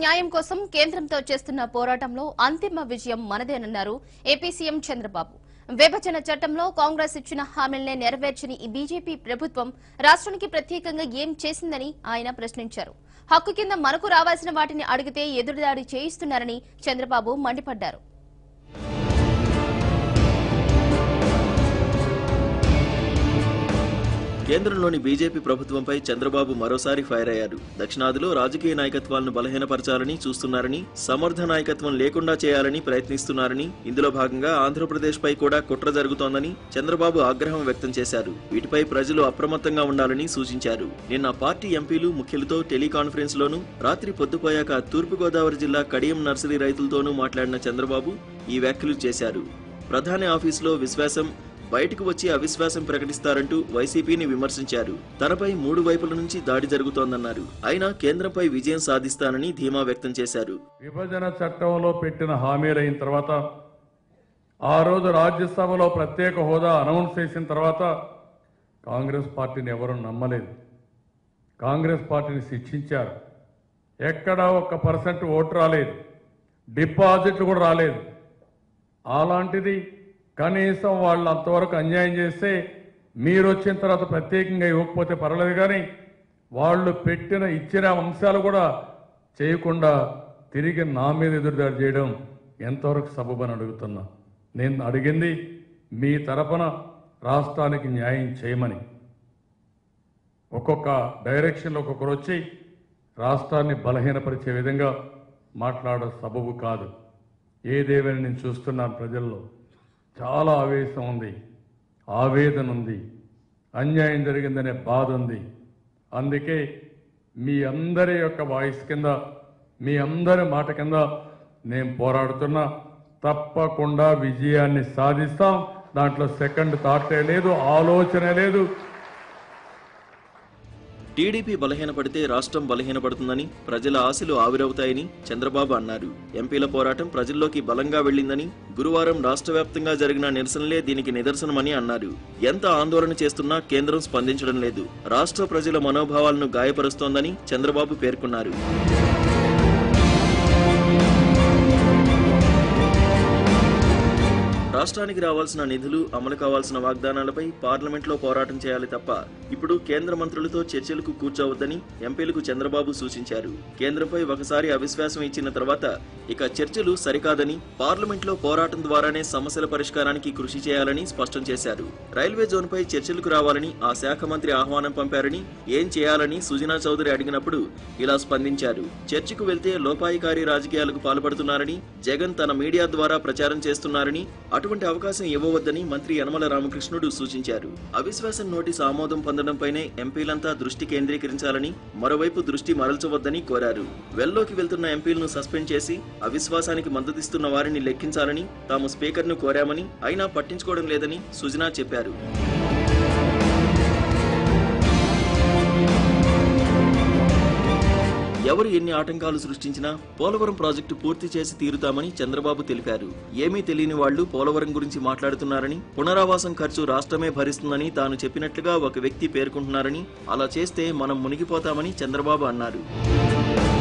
న్యాయం కోసం కేంద్రంతో చేస్తున్న పోరాటంలో అంతిమ విజయం మనదేనన్నారు ఏపీ సీఎం చంద్రబాబు విభజన చట్టంలో కాంగ్రెస్ ఇచ్చిన హామీలనే నెరవేర్చని ఈ బీజేపీ ప్రభుత్వం రాష్ట్రానికి ప్రత్యేకంగా ఏం చేసిందని ఆయన ప్రశ్నించారు హక్కు కింద మనకు రావాల్సిన వాటిని అడిగితే ఎదురుదాడి చేయిస్తున్నారని చంద్రబాబు మండిపడ్డారు కేంద్రంలోని బీజేపీ ప్రభుత్వంపై చంద్రబాబు మరోసారి ఫైర్ అయ్యారు దక్షిణాదిలో రాజకీయ నాయకత్వాలను బలహీనపరచాలని చూస్తున్నారని సమర్థ నాయకత్వం లేకుండా చేయాలని ప్రయత్నిస్తున్నారని ఇందులో భాగంగా ఆంధ్రప్రదేశ్ పై కూడా కుట్ర జరుగుతోందని చంద్రబాబు ఆగ్రహం వ్యక్తం చేశారు వీటిపై ప్రజలు అప్రమత్తంగా ఉండాలని సూచించారు నిన్న పార్టీ ఎంపీలు ముఖ్యులతో టెలికాన్ఫరెన్స్ లోను రాత్రి పొద్దుపోయాక తూర్పుగోదావరి జిల్లా కడియం నర్సరీ రైతులతోనూ మాట్లాడిన చంద్రబాబు ఈ వ్యాఖ్యలు చేశారు ప్రధాని ఆఫీసులో విశ్వాసం బయటకు వచ్చి అవిశ్వాసం ప్రకటిస్తారంటూ వైసీపీని విమర్శించారు తనపై మూడు వైపుల నుంచి దాడి జరుగుతోందన్నారు అయినా కేంద్రంపై విజయం సాధిస్తానని ధీమా వ్యక్తం చేశారు విభజన చట్టంలో పెట్టిన హామీలు అయిన తర్వాత ఆ రోజు రాజ్యసభలో ప్రత్యేక హోదా అనౌన్స్ చేసిన తర్వాత కాంగ్రెస్ పార్టీని ఎవరు నమ్మలేదు కాంగ్రెస్ పార్టీని శిక్షించారు ఎక్కడా ఒక్క పర్సెంట్ ఓటు రాలేదు డిపాజిట్లు కూడా రాలేదు అలాంటిది కనీసం వాళ్ళు అంతవరకు అన్యాయం చేస్తే మీరు వచ్చిన తర్వాత ప్రత్యేకంగా ఇవ్వకపోతే పర్వాలేదు కానీ వాళ్ళు పెట్టిన ఇచ్చిన అంశాలు కూడా చేయకుండా తిరిగి నా మీద ఎదురుదాడి చేయడం ఎంతవరకు సబబని అడుగుతున్నా నేను అడిగింది మీ తరపున రాష్ట్రానికి న్యాయం చేయమని ఒక్కొక్క డైరెక్షన్లో ఒక్కొక్కరు వచ్చి రాష్ట్రాన్ని బలహీనపరిచే విధంగా మాట్లాడడం సబబు కాదు ఏదేమైనా నేను చూస్తున్నాను ప్రజల్లో చాలా ఆవేశం ఉంది ఆవేదన ఉంది అన్యాయం జరిగిందనే బాధ ఉంది అందుకే మీ అందరి యొక్క వాయిస్ కింద మీ అందరి మాట కింద నేను పోరాడుతున్నా తప్పకుండా విజయాన్ని సాధిస్తాం దాంట్లో సెకండ్ థాటే లేదు ఆలోచన లేదు టీడీపీ బలహీనపడితే రాష్ట్రం బలహీనపడుతుందని ప్రజల ఆశలు ఆవిరవుతాయని చంద్రబాబు అన్నారు ఎంపీల పోరాటం ప్రజల్లోకి బలంగా వెళ్లిందని గురువారం రాష్ట్ర వ్యాప్తంగా జరిగిన నిరసనలే దీనికి నిదర్శనమని అన్నారు ఎంత ఆందోళన చేస్తున్నా కేంద్రం స్పందించడం లేదు రాష్ట్ర ప్రజల మనోభావాలను గాయపరుస్తోందని చంద్రబాబు పేర్కొన్నారు రాష్ట్రానికి రావాల్సిన నిధులు అమలు కావాల్సిన వాగ్దానాలపై పార్లమెంట్లో పోరాటం చేయాలి తప్ప ఇప్పుడు కేంద్ర మంత్రులతో చర్చలకు కూర్చోవద్దని ఎంపీలకు చంద్రబాబు సూచించారు కేంద్రంపై ఒకసారి అవిశ్వాసం ఇచ్చిన తర్వాత ఇక చర్చలు సరికాదని పార్లమెంట్లో పోరాటం ద్వారానే సమస్యల పరిష్కారానికి కృషి చేయాలని స్పష్టం చేశారు రైల్వే జోన్పై చర్చలకు రావాలని ఆ శాఖ మంత్రి ఆహ్వానం పంపారని ఏం చేయాలని సుజనా చౌదరి అడిగినప్పుడు ఇలా స్పందించారు చర్చకు వెళ్తే లోపాయికారి రాజకీయాలకు పాల్పడుతున్నారని జగన్ తన మీడియా ద్వారా ప్రచారం చేస్తున్నారని అటువంటి అవకాశం ఇవ్వవద్దని మంత్రి యనమల రామకృష్ణుడు సూచించారు అవిశ్వాసం నోటీస్ ఆమోదం పొందడంపైనే ఎంపీలంతా దృష్టి కేంద్రీకరించాలని మరోవైపు దృష్టి మరల్చవద్దని కోరారు వెల్లోకి వెళ్తున్న ఎంపీలను సస్పెండ్ చేసి అవిశ్వాసానికి మద్దతిస్తున్న వారిని లెక్కించాలని తాము స్పీకర్ను కోరామని అయినా పట్టించుకోవడం లేదని సుజనా చెప్పారు ఎవరు ఎన్ని ఆటంకాలు సృష్టించినా పోలవరం ప్రాజెక్టు పూర్తి చేసి తీరుతామని చంద్రబాబు తెలిపారు ఏమీ తెలియని వాళ్లు పోలవరం గురించి మాట్లాడుతున్నారని పునరావాసం ఖర్చు రాష్ట్రమే భరిస్తుందని తాను చెప్పినట్లుగా ఒక వ్యక్తి పేర్కొంటున్నారని అలా చేస్తే మనం మునిగిపోతామని చంద్రబాబు అన్నారు